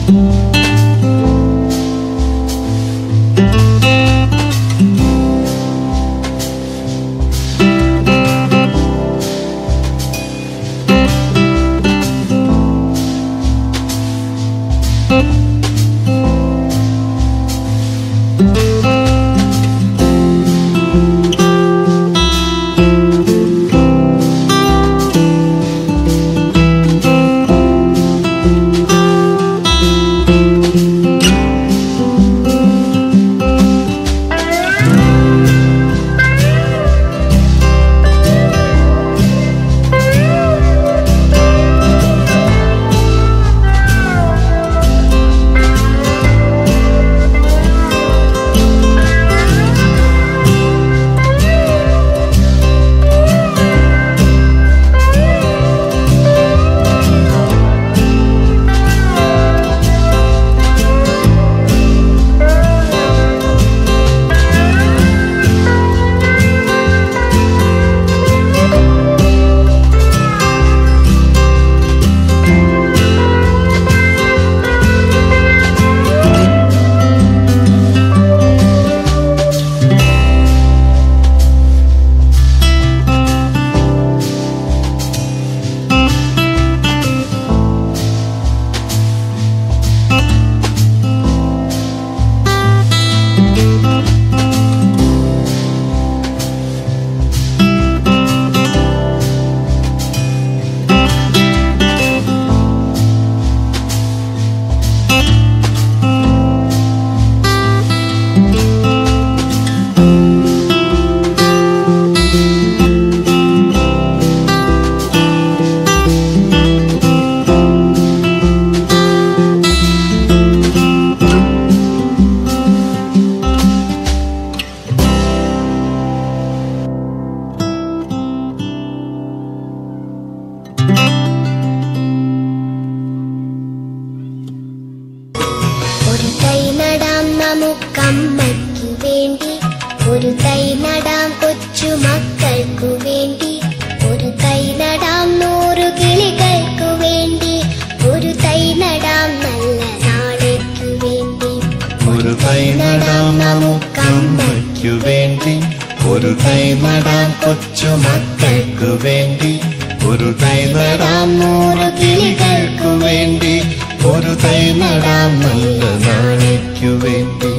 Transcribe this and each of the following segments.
ഒരു തൈ നടാം നമുക്കമ്മയ്ക്കു വേണ്ടി ഒരു തൈ നടാം കൊച്ചു മക്കൾക്കു വേണ്ടി ഒരു തൈ നടാം നൂറു കിളികൾക്കു വേണ്ടി ഒരു തൈ നടാം നല്ല നാളേക്കു വേണ്ടി ഒരു തൈ നടാം നമുക്കമ്മയ്ക്കു വേണ്ടി ഒരു തൈ നടാം കൊച്ചു മക്കൾക്കു വേണ്ടി ഒരു തൈ നടാം നൂറ് കിളികൾക്കു വേണ്ടി ഒരു തൈ നടാം നല്ല നാളേക്കു വേണ്ടി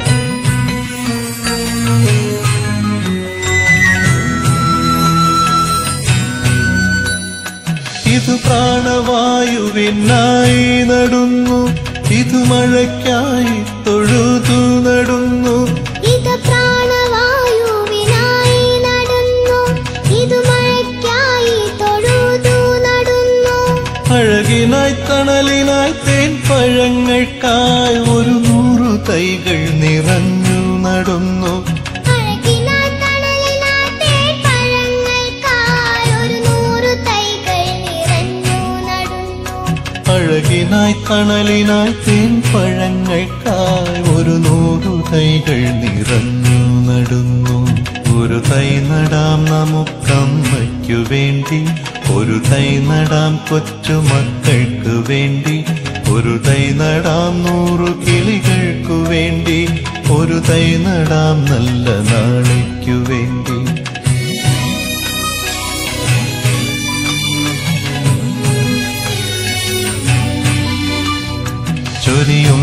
ഇത് പ്രാണവായുവിനായി നടുന്നു ഇത് മഴയ്ക്കായി തൊഴുതു നടുന്നു ഇത് പ്രാണവായുവിനായി നടന്നു ഇത് മഴയ്ക്കായി തൊഴുതു നടന്നു അഴകിനായി തണലിനായി തേൻ പഴങ്ങൾക്കായി ഒരു നൂറു തൈകൾ നിറഞ്ഞു നടന്നു അഴകിനാൽ തണലിനാൽ തേൻപഴങ്ങൾക്കായി ഒരു നൂറു തൈകൾ നിറഞ്ഞു നടന്നു അഴകിനായി തണലിനായി തേൻ പഴങ്ങൾക്കായി ഒരു നൂറു തൈകൾ നിറഞ്ഞു നടുന്നു ഒരു തൈ നടാം നമുക്കമ്മയ്ക്കു വേണ്ടി ഒരു തൈ നടാം കൊച്ചു മക്കൾക്ക് വേണ്ടി ഒരു തൈ നടാം നൂറു കിളികൾക്കു വേണ്ടി ഒരു തൈ നടാം നല്ല നാളേക്കു വേണ്ടി ചൊരിയും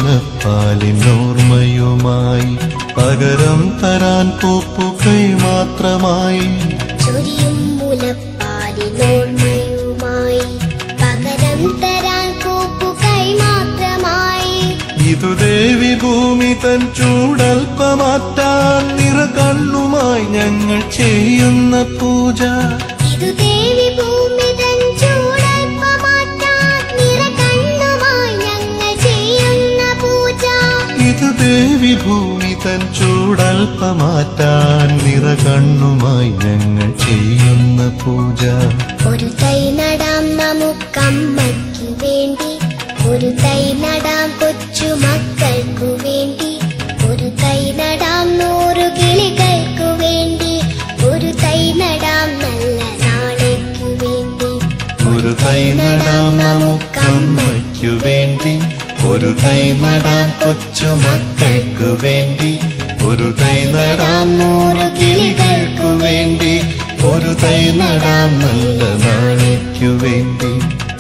മുലപ്പാലിനോർമ്മയുമായി പകരം തരാൻ പൂപ്പുകൈ മാത്രമായി ചൊരിയും മുലപ്പാലിനോർമ്മയുമായി പകരം തരാൻ കൂപ്പുകൈ മാത്രമായി ഇതു ദേവി ഭൂമി തൻ ചൂടൽപ്പമാറ്റാൻ നിറ കണ്ണുമായി ഞങ്ങൾ ചെയ്യുന്ന പൂജ ഇതു ദേവി ഭൂമി തൻ ചൂടൽപ്പമാറ്റാൻ നിറകണ്ണുമായി ഞങ്ങൾ ചെയ്യുന്ന പൂജ ഇതു ദേവി ഭൂമി തൻ ചൂടൽപ്പമാറ്റാൻ നിറ കണ്ണുമായി ഞങ്ങൾ ചെയ്യുന്ന പൂജ ഒരു തൈ നടാം നമുക്കമ്മയ്ക്കു വേണ്ടി ഒരു തൈ നടാം കൊച്ചു മക്കൾക്കു വേണ്ടി ഒരു തൈ നടാം നൂറു കിളികൾക്കു വേണ്ടി ഒരു തൈ നടാം നല്ല നാളേക്കു വേണ്ടി ഒരു തൈ നടാം നമുക്കമ്മയ്ക്കു വേണ്ടി ഒരു തൈ നടാം കൊച്ചു മക്കൾക്കു വേണ്ടി ഒരു തൈ നടാം നൂറ് കിളികൾക്കു വേണ്ടി ഒരു തൈ നടാം നല്ല നാളേക്കു വേണ്ടി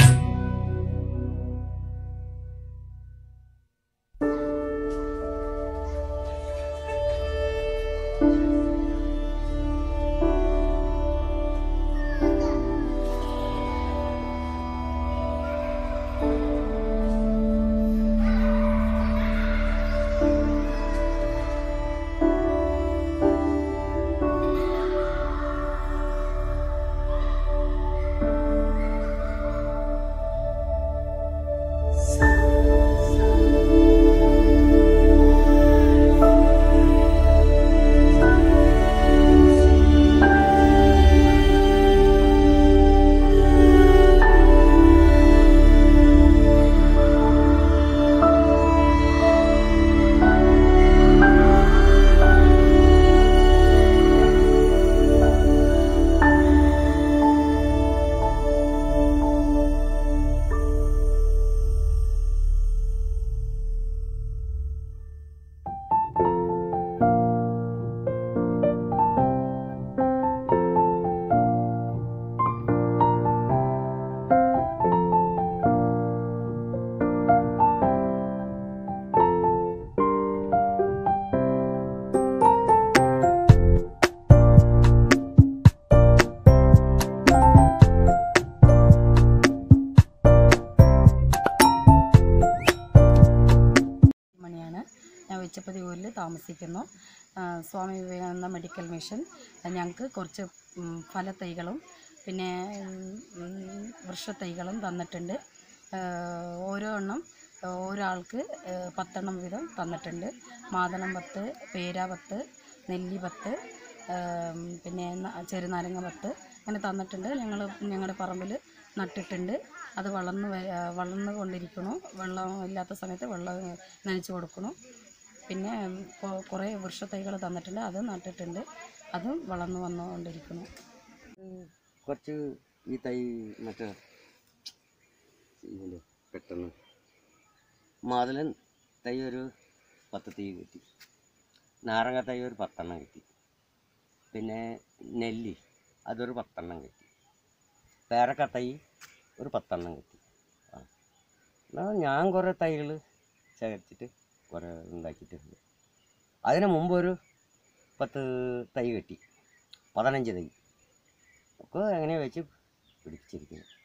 മണിയാണ് ഞാൻ വെച്ചപ്പതി ഊരിൽ താമസിക്കുന്നു ആ, സ്വാമി വിവേകാനന്ദ മെഡിക്കൽ മിഷൻ ഞങ്ങൾക്ക് കുറച്ച് ഉം, ഫലത്തൈകളും പിന്നെ ഉം, വൃക്ഷത്തൈകളും തന്നിട്ടുണ്ട് ആ, ഓരോ എണ്ണം ഒരാൾക്ക് ആ, പത്തെണ്ണം വീതം തന്നിട്ടുണ്ട് മാതളം പത്ത് പേര പത്ത് നെല്ലി പത്ത് ആ, പിന്നെ ന- ചെറുനാരങ്ങ പത്ത് അങ്ങനെ തന്നിട്ടുണ്ട് ഞങ്ങൾ ഞങ്ങളുടെ പറമ്പിൽ നട്ടിട്ടുണ്ട് അത് വളർന്ന് വ- ആ, വളർന്നു കൊണ്ടിരിക്കണു വെള്ളം ഇല്ലാത്ത സമയത്ത് വെള്ളം നനച്ച് കൊടുക്കണം പിന്നെ കൊ- കുറേ വൃക്ഷത്തൈകൾ തന്നിട്ടുണ്ട് അത് നട്ടിട്ടുണ്ട് അതും വളർന്നു വന്നുകൊണ്ടിരിക്കുന്നു കുറച്ച് ഈ തൈ മറ്റേ ഇതില്ലേ പെട്ടെന്ന് മാതളൻ തൈ ഒരു പത്ത് തൈ കിട്ടി നാരങ്ങ തൈ ഒരു പത്തെണ്ണം കിട്ടി പിന്നെ നെല്ലി അതൊരു പത്തെണ്ണം കിട്ടി പേരക്ക തൈ ഒരു പത്തെണ്ണം കിട്ടി ആ എന്നാ ഞാൻ കുറേ തൈകൾ ശേഖരിച്ചിട്ട് കുറേ ഉണ്ടാക്കിയിട്ടുണ്ട് അതിന് മുമ്പ് ഒരു പത്ത് തൈ കിട്ടി പതിനഞ്ച് തൈ ഒക്കെ അങ്ങനെ വെച്ച് പിടിപ്പിച്ചിരിക്കുന്നു